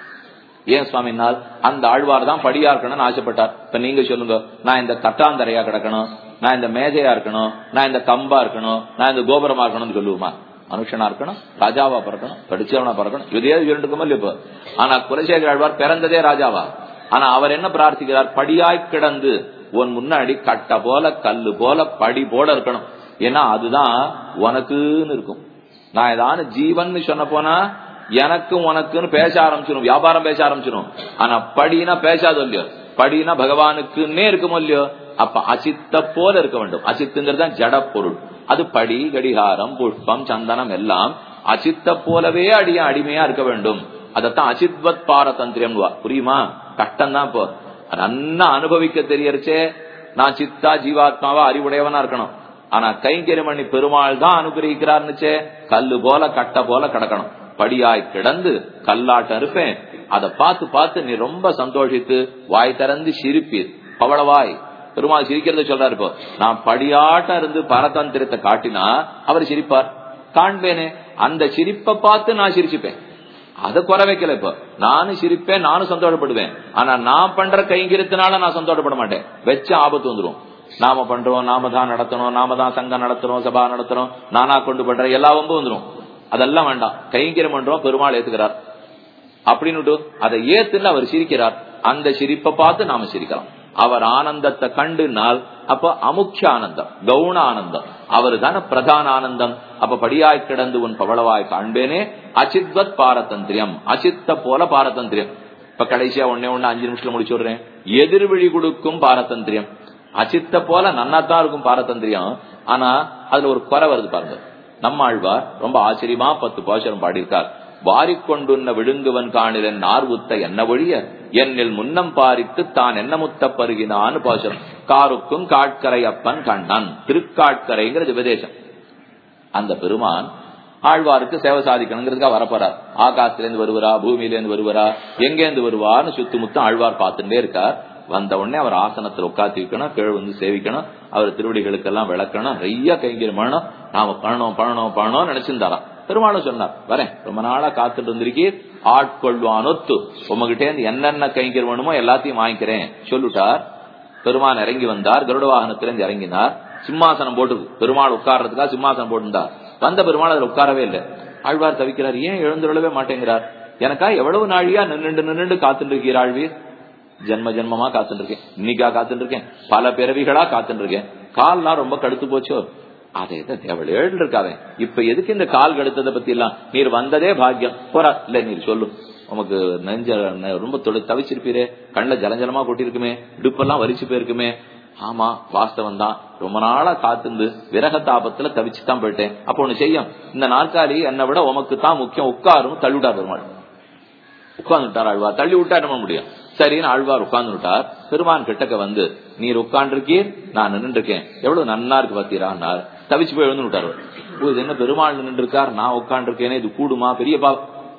ஏன் சுவாமினால் அந்த ஆழ்வார் தான் படியா இருக்கணும்னு ஆசைப்பட்டார் இப்ப நீங்க சொல்லுங்க நான் இந்த கட்டாந்தரையா கிடக்கணும் நான் இந்த மேதையா இருக்கணும் நான் இந்த கம்பா இருக்கணும் நான் இந்த கோபுரமா இருக்கணும்னு சொல்லுவோமா மனுஷனா இருக்கணும் ராஜாவா பிறக்கணும் படிச்சவனா பிறக்கணும் இதே இரண்டுக்குமே இல்ல இப்போ ஆனா குலசேகர ஆழ்வார் பிறந்ததே ராஜாவா ஆனா அவர் என்ன பிரார்த்திக்கிறார் படியாய் கிடந்து உன் முன்னாடி கட்ட போல கல்லு போல படி போல இருக்கணும் ஏன்னா அதுதான் உனக்குன்னு இருக்கும் நான் ஏதாவது ஜீவன் சொன்ன போனா எனக்கும் உனக்குன்னு பேச ஆரம்பிச்சிடும் வியாபாரம் பேச ஆரம்பிச்சிடும் ஆனா படினா பேசாதோ இல்லையோ படினா பகவானுக்குன்னே இருக்குமோ இல்லையோ அப்ப அசித்த போல இருக்க வேண்டும் அசித்துங்கிறது தான் ஜட பொருள் அது படி கடிகாரம் புஷ்பம் சந்தனம் எல்லாம் அசித்த போலவே அடிய அடிமையா இருக்க வேண்டும் அதத்தான் அசித்வத் பாரதந்திரியம் புரியுமா கஷ்டம் தான் இப்போ நன்னா அனுபவிக்க தெரியறச்சே நான் சித்தா ஜீவாத்மாவா அறிவுடையவனா இருக்கணும் ஆனா கைங்கரிமணி பெருமாள் தான் அனுகிரகிக்கிறார்னுச்சே கல்லு போல கட்ட போல கிடக்கணும் படியாய் கிடந்து கல்லாட்டம் இருப்பேன் அதை பார்த்து பார்த்து நீ ரொம்ப சந்தோஷித்து வாய் திறந்து சிரிப்பீர் பவளவாய் பெருமாள் சிரிக்கிறத சொல்றாரு இப்போ நான் படியாட்டம் இருந்து பரதந்திரத்தை காட்டினா அவர் சிரிப்பார் காண்பேனே அந்த சிரிப்பை பார்த்து நான் சிரிச்சுப்பேன் அதை குறை வைக்கல இப்போ நானும் சிரிப்பேன் நானும் சந்தோஷப்படுவேன் ஆனா நான் பண்ற கைங்கிருத்தினால நான் சந்தோஷப்பட மாட்டேன் வச்ச ஆபத்து வந்துரும் நாம பண்றோம் நாம தான் நடத்தணும் நாம தான் சங்கம் நடத்துறோம் சபா நடத்துறோம் நானா கொண்டு பண்ற எல்லா வம்பும் வந்துரும் அதெல்லாம் வேண்டாம் கைங்கிரம் பண்றோம் பெருமாள் ஏத்துக்கிறார் அப்படின்னு அதை ஏத்துன்னு அவர் சிரிக்கிறார் அந்த சிரிப்பை பார்த்து நாம சிரிக்கலாம் அவர் ஆனந்தத்தை கண்டுனால் அப்ப அமுக்கிய ஆனந்தம் கவுன ஆனந்தம் அவரு தானே பிரதான ஆனந்தம் அப்ப படியாய் கிடந்து உன் பவளவாய் காண்பேனே அச்சித்வத் பாரதந்திரியம் அச்சித்த போல பாரதந்திரியம் இப்ப கடைசியா ஒன்னே ஒண்ணு அஞ்சு நிமிஷத்துல முடிச்சு விடுறேன் எதிர்விழி கொடுக்கும் பாரதந்திரியம் அச்சித்த போல நன்னாத்தான் இருக்கும் பாரதந்திரியம் ஆனா அதுல ஒரு குறை வருது பாருங்க நம்ம ஆழ்வார் ரொம்ப ஆச்சரியமா பத்து பாசனம் பாடியிருக்கார் வாரிக்கொண்டுன்ன விழுங்குவன் காணிலன் நார்வுத்த என்ன ஒழிய என்னில் முன்னம் பாரித்து தான் என்ன முத்த பருகினான்னு பாசனம் காருக்கும் காட்கரை அப்பன் கண்ணன் திருக்காட்கரைங்கிறது விதேசம் அந்த பெருமான் ஆழ்வாருக்கு சேவை சாதிக்கணுங்கிறதுக்காக வரப்போறார் ஆகாசத்துல இருந்து வருவரா பூமியில இருந்து வருவரா எங்கேருந்து வருவான்னு சுத்து முத்தம் ஆழ்வார் பார்த்துட்டே இருக்கார் வந்த உடனே அவர் ஆசனத்துல உட்காந்து வைக்கணும் கீழ் வந்து சேவிக்கணும் அவர் திருவடிகளுக்கெல்லாம் விளக்கணும் நிறைய கைங்கரியம் பண்ணணும் நாம பண்ணணும் பண்ணணும் பண்ணணும் நினைச்சிருந்தாராம் பெருமாளும் சொன்னார் வரேன் ரொம்ப நாளா காத்துட்டு இருந்திருக்கீர் ஆட்கொள்வானொத்து உங்ககிட்ட இருந்து என்னென்ன கைங்கர் வேணுமோ எல்லாத்தையும் வாங்கிக்கிறேன் சொல்லிட்டார் பெருமான் இறங்கி வந்தார் கருட வாகனத்திலிருந்து இறங்கினார் சிம்மாசனம் போட்டு பெருமாள் உட்கார்றதுக்காக சிம்மாசனம் போட்டிருந்தார் வந்த பெருமாள் அதுல உட்காரவே இல்லை ஆழ்வார் தவிக்கிறார் ஏன் எழுந்துடவே மாட்டேங்கிறார் எனக்கா எவ்வளவு நாழியா நின்னுண்டு நின்னுண்டு காத்துட்டு இருக்கீர் ஆழ்வீர் ஜென்ம ஜென்மமா காத்துட்டு இருக்கேன் இன்னைக்கா காத்துட்டு இருக்கேன் பல பிறவிகளா காத்துட்டு இருக்கேன் கால்லாம் ரொம்ப கடுத்து போச்சோ அதை தேவள் ஏழு இருக்காவே இப்ப எதுக்கு இந்த கால் கடுத்ததை பத்தி எல்லாம் நீர் வந்ததே பாக்கியம் போறா இல்ல நீர் சொல்லு உமக்கு நெஞ்ச ரொம்ப தவிச்சிருப்பீரே கண்ணில் ஜலஞ்சலமா கொட்டிருக்குமே இடுப்பெல்லாம் வரிச்சு போயிருக்குமே ஆமா வாஸ்தவம் தான் ரொம்ப நாளா காத்துந்து விரக தாபத்துல தவிச்சுதான் போயிட்டேன் அப்ப ஒண்ணு செய்யும் இந்த நாற்காலி என்னை விட உமக்கு தான் முக்கியம் உட்காரும் தள்ளிவிட்டா பெருமாள் உட்கார்ந்துட்டார் ஆழ்வார் தள்ளி விட்டா என்ன முடியும் சரின்னு ஆழ்வார் உட்கார்ந்து விட்டார் பெருமான் கிட்டக்க வந்து நீர் உட்கார்ந்துருக்கீர் நான் நின்று இருக்கேன் எவ்வளவு நன்னா இருக்கு பாத்தீரான்னார் தவிச்சு போய் எழுந்து விட்டார் இது என்ன பெருமாள் நின்று இருக்கார் நான் உட்கார்ந்துருக்கேனே இது கூடுமா பெரிய பா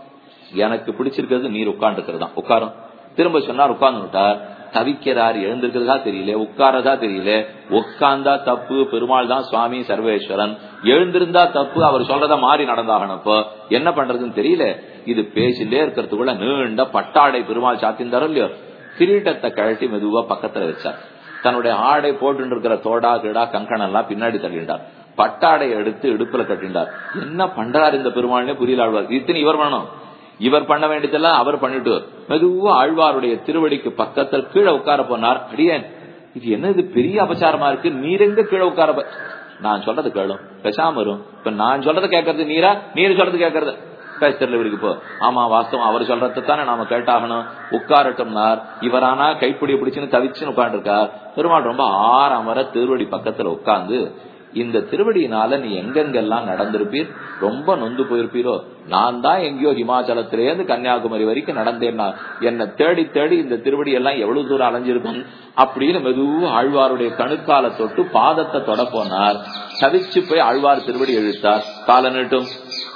எனக்கு பிடிச்சிருக்கிறது நீர் உட்கார்ந்துருக்கிறது தான் உட்காரும் திரும்ப சொன்னார் உட்கார்ந்து விட்டார் தவிக்கிறார் எழுந்திருக்கிறதா தெரியல உட்காரதா தெரியல உட்கார்ந்தா தப்பு பெருமாள் தான் சுவாமி சர்வேஸ்வரன் எழுந்திருந்தா தப்பு அவர் சொல்றத மாறி நடந்தாகணும் இப்போ என்ன பண்றதுன்னு தெரியல இது பேசிலே இருக்கிறதுக்குள்ள நீண்ட பட்டாடை பெருமாள் சாத்திருந்தாரோ இல்லையோ கிரீட்டத்தை கழட்டி மெதுவா பக்கத்துல வச்சார் தன்னுடைய ஆடை போட்டு இருக்கிற தோடா கிடா கங்கணம் எல்லாம் பின்னாடி தள்ளிட்டார் பட்டாடை எடுத்து இடுப்புல கட்டிண்டார் என்ன பண்றாரு இந்த பெருமாள்னே புரியல ஆழ்வார் இத்தனை இவர் பண்ணணும் இவர் பண்ண வேண்டியதெல்லாம் அவர் பண்ணிட்டு மெதுவா ஆழ்வாருடைய திருவடிக்கு பக்கத்தில் கீழே உட்கார போனார் அடியேன் இது என்ன இது பெரிய அபச்சாரமா இருக்கு நீர் எங்க கீழே உட்கார நான் சொல்றது கேளும் பேசாம வரும் இப்ப நான் சொல்றது கேட்கறது நீரா நீர் சொல்றது கேட்கறது பேசுறதுல இப்படிக்கு போ ஆமா வாஸ்தவம் அவர் சொல்றது தானே நாம கேட்டாகணும் உட்காரட்டும்னார் இவரானா கைப்பிடி பிடிச்சுன்னு தவிச்சுன்னு உட்காந்துருக்கார் பெருமாள் ரொம்ப ஆறாம் வர திருவடி பக்கத்துல உட்கார்ந்து இந்த திருவடியினால நீ எங்கெங்கெல்லாம் நடந்திருப்பீர் ரொம்ப நொந்து போயிருப்பீரோ நான் தான் எங்கேயோ ஹிமாச்சலத்திலேருந்து கன்னியாகுமரி வரைக்கும் நடந்தேன்னா என்னை தேடி தேடி இந்த திருவடி எல்லாம் எவ்வளவு தூரம் அலைஞ்சிருக்கும் அப்படின்னு மெதுவா ஆழ்வாருடைய கணுக்கால தொட்டு பாதத்தை தொட போனார் தவிச்சு போய் ஆழ்வார் திருவடி இழுத்தார் கால நீட்டும்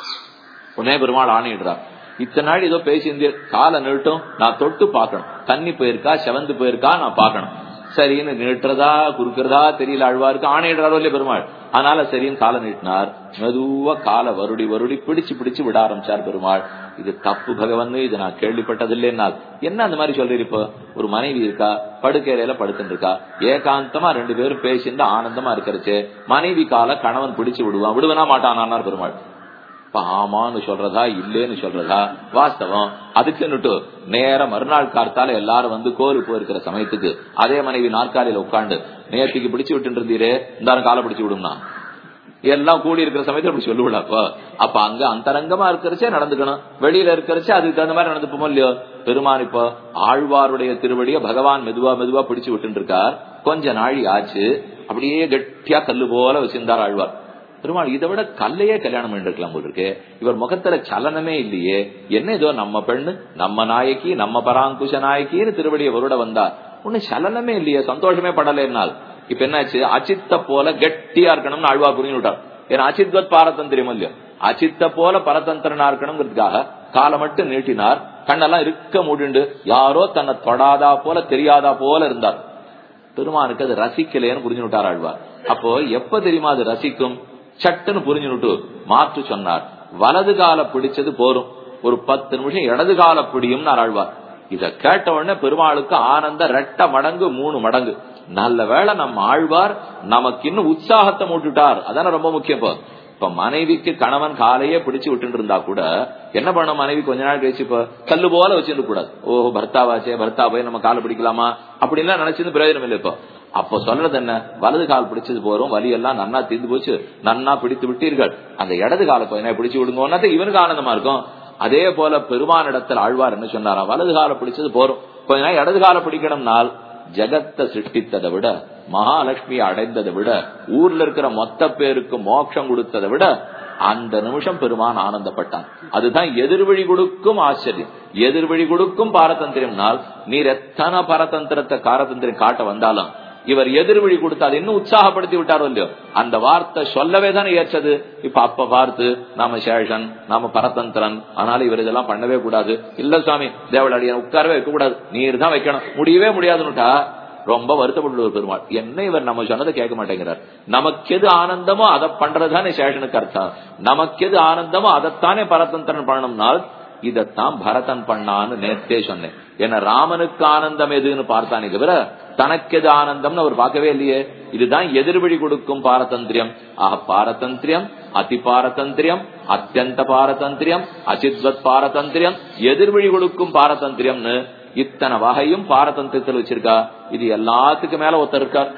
உடனே பெருமாள் ஆணையிடுறார் இத்தனை நாள் ஏதோ பேசியிருந்தே காலை நீட்டும் நான் தொட்டு பார்க்கணும் தண்ணி போயிருக்கா செவந்து போயிருக்கா நான் பார்க்கணும் சரின்னு நீட்டுறதா குறுக்கிறதா தெரியல ஆழ்வாருக்கு ஆணையிடுறாரோ இல்லையா பெருமாள் அதனால சரின்னு காலை நீட்டினார் மெதுவா காலை வருடி வருடி பிடிச்சு பிடிச்சு விட ஆரம்பிச்சார் பெருமாள் இது தப்பு பகவன் இது நான் கேள்விப்பட்டது இல்லைன்னால் என்ன அந்த மாதிரி சொல்றீர் இப்போ ஒரு மனைவி இருக்கா படுக்கையில படுத்துட்டு இருக்கா ஏகாந்தமா ரெண்டு பேரும் பேசிட்டு ஆனந்தமா இருக்கிறச்சு மனைவி காலை கணவன் பிடிச்சு விடுவான் விடுவனா மாட்டானார் பெருமாள் இப்ப ஆமான்னு சொல்றதா இல்லேன்னு சொல்றதா வாஸ்தவம் அதுக்குன்னுட்டு நேர மறுநாள் கார்த்தால எல்லாரும் வந்து கோவில் போயிருக்கிற சமயத்துக்கு அதே மனைவி நாற்காலியில உட்காந்து நேற்றுக்கு பிடிச்சு விட்டு இருந்தீரே இந்த காலை பிடிச்சு விடும்னா எல்லாம் கூடி இருக்கிற சமயத்துல அப்படி சொல்லுவிடா அப்ப அப்ப அங்க அந்தரங்கமா இருக்கிறச்சே நடந்துக்கணும் வெளியில இருக்கிறச்சே அதுக்கு தகுந்த மாதிரி நடந்துப்போமோ இல்லையோ பெருமான் இப்போ ஆழ்வாருடைய திருவடிய பகவான் மெதுவா மெதுவா பிடிச்சு விட்டு இருக்கார் கொஞ்ச நாழி ஆச்சு அப்படியே கெட்டியா கல்லு போல வச்சிருந்தார் ஆழ்வார் பெருமாள் இதை விட கல்லையே கல்யாணம் பண்ணிருக்கலாம் போல இருக்கு இவர் முகத்துல சலனமே இல்லையே என்ன ஏதோ நம்ம பெண்ணு நம்ம நாயக்கி நம்ம பராங்குஷ நாயக்கின்னு திருவடியை வருட வந்தார் ஒண்ணு சலனமே இல்லையே சந்தோஷமே படல என்னால் இப்ப என்னாச்சு அச்சித்த போல கெட்டியா இருக்கணும்னு ஆழ்வா புரிஞ்சு விட்டார் ஏன்னா அச்சித்வத் பாரதந்திரியம் இல்லையோ அச்சித்த போல பரதந்திரனா இருக்கணுங்கிறதுக்காக காலை மட்டும் நீட்டினார் கண்ணெல்லாம் இருக்க மூடிண்டு யாரோ தன்னை தொடாதா போல தெரியாதா போல இருந்தார் பெருமானுக்கு அது ரசிக்கலைன்னு புரிஞ்சு விட்டார் ஆழ்வார் அப்போ எப்ப தெரியுமா அது ரசிக்கும் சட்டுன்னு புரிஞ்சுட்டு மாற்று சொன்னார் வலது கால பிடிச்சது போரும் ஒரு பத்து நிமிஷம் இடது கால பிடியும் ஆழ்வார் இத கேட்ட உடனே பெருமாளுக்கு ஆனந்த ரெட்ட மடங்கு மூணு மடங்கு நல்ல வேளை நம்ம ஆழ்வார் நமக்கு இன்னும் உற்சாகத்தை மூட்டுட்டார் அதான ரொம்ப முக்கியம் இப்போ இப்ப மனைவிக்கு கணவன் காலையே பிடிச்சு விட்டு இருந்தா கூட என்ன பண்ண மனைவி கொஞ்ச நாள் கழிச்சு இப்ப கல்லு போல வச்சிருக்க கூடாது ஓஹோ பர்த்தாவாச்சே பர்த்தா போய் நம்ம காலை பிடிக்கலாமா அப்படின்லாம் நினைச்சது பிரயோஜனம் இல்லை இப்போ அப்ப சொல்றது என்ன வலது கால் பிடிச்சது போறோம் வலி எல்லாம் நன்னா தீர்ந்து போச்சு நன்னா பிடித்து விட்டீர்கள் அந்த இடது கால கொஞ்ச பிடிச்சு விடுங்கன்னா இவனுக்கு ஆனந்தமா இருக்கும் அதே போல பெருமானிடத்தில் ஆழ்வார் என்ன சொன்னாரா வலது கால பிடிச்சது போறோம் கொஞ்ச நாள் இடது கால பிடிக்கணும்னால் ஜெகத்தை சிருஷ்டித்ததை விட மகாலட்சுமியை அடைந்ததை விட ஊர்ல இருக்கிற மொத்த பேருக்கு மோட்சம் கொடுத்ததை விட அந்த நிமிஷம் பெருமான் ஆனந்தப்பட்டான் அதுதான் எதிர்வழி கொடுக்கும் ஆச்சரியம் எதிர்வழி கொடுக்கும் பாரதந்திரம்னால் நீர் எத்தனை பரதந்திரத்தை காரதந்திரம் காட்ட வந்தாலும் இவர் எதிர்வழி கொடுத்தால் இன்னும் உற்சாகப்படுத்தி விட்டாரோ இல்லையோ அந்த வார்த்தை சொல்லவே தானே ஏற்றது இப்ப அப்ப பார்த்து நாம சேஷன் நாம பரதந்திரன் ஆனாலும் இவர் இதெல்லாம் பண்ணவே கூடாது இல்ல சுவாமி தேவலாடியன் உட்காரவே வைக்க கூடாது நீர் தான் வைக்கணும் முடியவே முடியாதுன்னுட்டா ரொம்ப வருத்தப்பட்டு பெருமாள் என்ன இவர் நம்ம சொன்னதை கேட்க மாட்டேங்கிறார் நமக்கு எது ஆனந்தமோ அதை பண்றதுதானே சேஷனுக்கு அர்த்தம் நமக்கு எது ஆனந்தமோ அதைத்தானே பரதந்திரன் பண்ணணும்னால் இதத்தான் பரதன் பண்ணான்னு நேத்தே சொன்னேன் ஏன்னா ராமனுக்கு ஆனந்தம் எதுன்னு பார்த்தானே தவிர தனக்கு எது ஆனந்தம்னு அவர் பார்க்கவே இல்லையே இதுதான் எதிர்வழி கொடுக்கும் பாரதந்திரியம் ஆக பாரதந்திரியம் அதி பாரதந்திரியம் அத்தியந்த பாரதந்திரியம் அச்சித்வத் பாரதந்திரியம் எதிர்வழி கொடுக்கும் பாரதந்திரியம்னு இத்தனை வகையும் பாரதந்திரத்தில் வச்சிருக்கா இது எல்லாத்துக்கும் மேல ஒருத்தர் இருக்கார்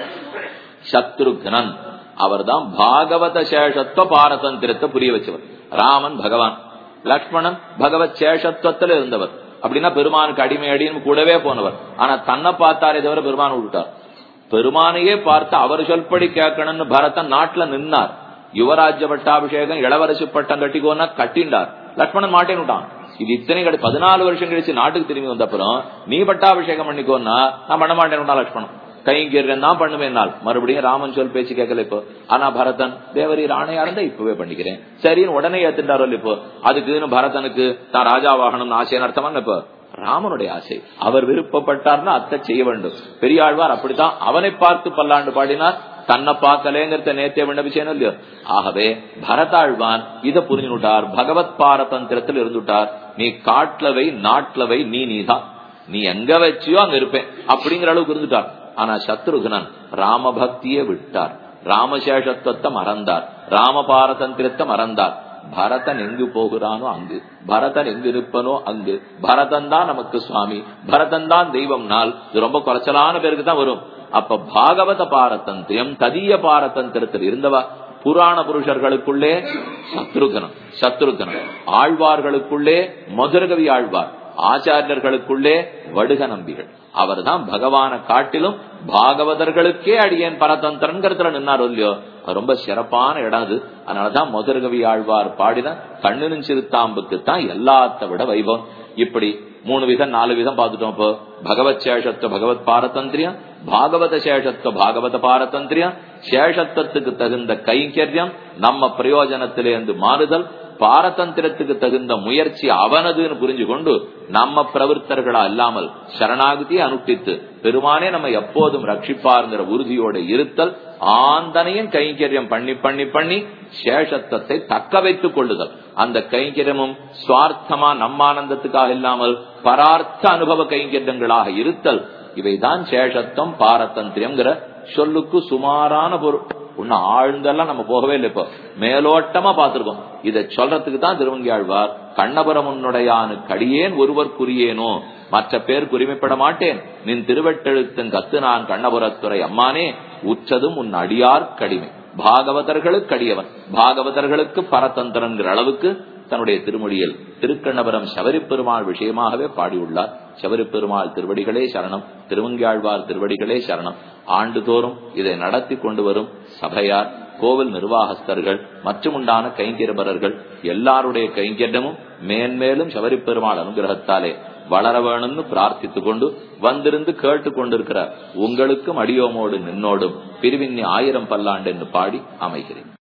சத்ருக்னன் அவர் தான் பாகவத சேஷத்துவ பாரதந்திரத்தை புரிய வச்சவர் ராமன் பகவான் லக்ஷ்மணன் பகவத் சேஷத்துவத்துல இருந்தவர் அப்படின்னா பெருமானுக்கு அடிமை அடின்னு கூடவே போனவர் ஆனா தன்னை பார்த்தாரே தவிர பெருமான் விட்டுட்டார் பெருமானையே பார்த்து அவர் சொல்படி கேட்கணும்னு பரதன் நாட்டுல நின்னார் யுவராஜ்ய பட்டாபிஷேகம் இளவரசு பட்டம் கட்டிக்கோன்னா கட்டிண்டார் லக்ஷ்மணன் மாட்டேன்னு விட்டான் இது இத்தனை கடை பதினாலு வருஷம் கழிச்சு நாட்டுக்கு திரும்பி வந்த அப்புறம் நீ பட்டாபிஷேகம் பண்ணிக்கோன்னா நான் பண்ண மாட்டேன் லட்சுமணன் கைங்கரியன் தான் பண்ணுவேன் மறுபடியும் ராமன் சொல் பேச்சு கேட்கல இப்போ ஆனா பரதன் தேவரி ராணையா இருந்தா இப்பவே பண்ணிக்கிறேன் சரின்னு உடனே ஏத்துட்டாரோ இப்போ அதுக்குன்னு பரதனுக்கு தான் ராஜாவாகணும்னு ஆசைன்னு அர்த்தமா இப்போ ராமனுடைய ஆசை அவர் விருப்பப்பட்டார்னா அத்தை செய்ய வேண்டும் பெரியாழ்வார் அப்படித்தான் அவனை பார்த்து பல்லாண்டு பாடினார் தன்னை பார்க்கலேங்கிறத நேத்தே விண்ணப்பிச்சேனோ இல்லையோ ஆகவே பரதாழ்வான் இதை புரிஞ்சுட்டார் பகவத் பாரதந்திரத்தில் இருந்துட்டார் நீ காட்டுலவை நாட்டுலவை நீ நீதான் நீ எங்க வச்சியோ அங்க இருப்பேன் அப்படிங்கிற அளவுக்கு இருந்துட்டார் ஆனா சத்ருகுணன் ராம பக்தியை விட்டார் ராமசேஷத்துவத்தை மறந்தார் ராம பாரதந்திரத்தை மறந்தார் பரதன் எங்கு போகிறானோ அங்கு பரதன் எங்கு இருப்பனோ அங்கு பரதன் தான் நமக்கு சுவாமி பரதன் தான் தெய்வம் நாள் இது ரொம்ப குறைச்சலான பேருக்கு தான் வரும் அப்ப பாகவத பாரதந்திரியம் ததிய பாரதந்திரத்தில் இருந்தவா புராண புருஷர்களுக்குள்ளே சத்ருகனம் சத்ருகனம் ஆழ்வார்களுக்குள்ளே மதுரகவி ஆழ்வார் ஆச்சாரியர்களுக்குள்ளே வடுக நம்பிகள் அவர் தான் பகவான காட்டிலும் பாகவதர்களுக்கே அடியேன் பரதந்திரங்கிறதுல நின்னார் இல்லையோ அது ரொம்ப சிறப்பான இடம் அது அதனாலதான் முதற்கவி ஆழ்வார் பாடின கண்ணுனும் சிறுத்தாம்புக்கு தான் எல்லாத்த விட வைபவம் இப்படி மூணு விதம் நாலு விதம் பார்த்துட்டோம் இப்போ பகவத் சேஷத்துவ பகவத் பாரதந்திரியம் பாகவத சேஷத்துவ பாகவத பாரதந்திரியம் சேஷத்துவத்துக்கு தகுந்த கைங்கரியம் நம்ம பிரயோஜனத்திலேருந்து மாறுதல் பாரதந்திரத்துக்கு தகுந்த முயற்சி அவனதுன்னு புரிஞ்சு கொண்டு நம்ம பிரவர்த்தர்களா இல்லாமல் சரணாகதி அனுஷ்டித்து பெருமானே நம்ம எப்போதும் ரட்சிப்பாருங்கிற உறுதியோட இருத்தல் ஆந்தனையும் கைங்கரியம் பண்ணி பண்ணி பண்ணி சேஷத்துவத்தை தக்க வைத்துக் கொள்ளுதல் அந்த கைங்கரியமும் சுவார்த்தமா நம்ம ஆனந்தத்துக்காக இல்லாமல் பரார்த்த அனுபவ கைங்கரியங்களாக இருத்தல் இவைதான் சேஷத்துவம் பாரதந்திரியம்ங்கிற சொல்லுக்கு சுமாரான பொருள் இன்னும் ஆழ்ந்தெல்லாம் நம்ம போகவே இல்லை இப்போ மேலோட்டமா பார்த்திருக்கோம் இதை சொல்றதுக்கு தான் திருவங்கியாழ்வார் கண்ணபுரம் உன்னுடையானு கடியேன் ஒருவர்க்குரியேனோ மற்ற பேர் குறிமைப்பட மாட்டேன் நின் திருவெட்டெழுத்தும் கத்து நான் கண்ணபுரத்துறை அம்மானே உற்றதும் உன் அடியார் கடிமை பாகவதர்களுக்கு அடியவன் பாகவதர்களுக்கு பரதந்திரங்கிற அளவுக்கு தன்னுடைய திருமொழியில் திருக்கண்ணபுரம் சபரி பெருமாள் விஷயமாகவே பாடியுள்ளார் சபரி பெருமாள் திருவடிகளே சரணம் திருவங்கியாழ்வார் திருவடிகளே சரணம் ஆண்டுதோறும் இதை நடத்தி கொண்டு வரும் சபையார் கோவில் நிர்வாகஸ்தர்கள் மற்றும் உண்டான கைங்கரபரர்கள் எல்லாருடைய கைங்கரியமும் மேன்மேலும் சபரி பெருமாள் அனுகிரகத்தாலே வளர வேணும்னு பிரார்த்தித்துக் கொண்டு வந்திருந்து கேட்டு கொண்டிருக்கிற உங்களுக்கும் அடியோமோடு நின்னோடும் பிரிவின்னி ஆயிரம் பல்லாண்டு என்று பாடி அமைகிறேன்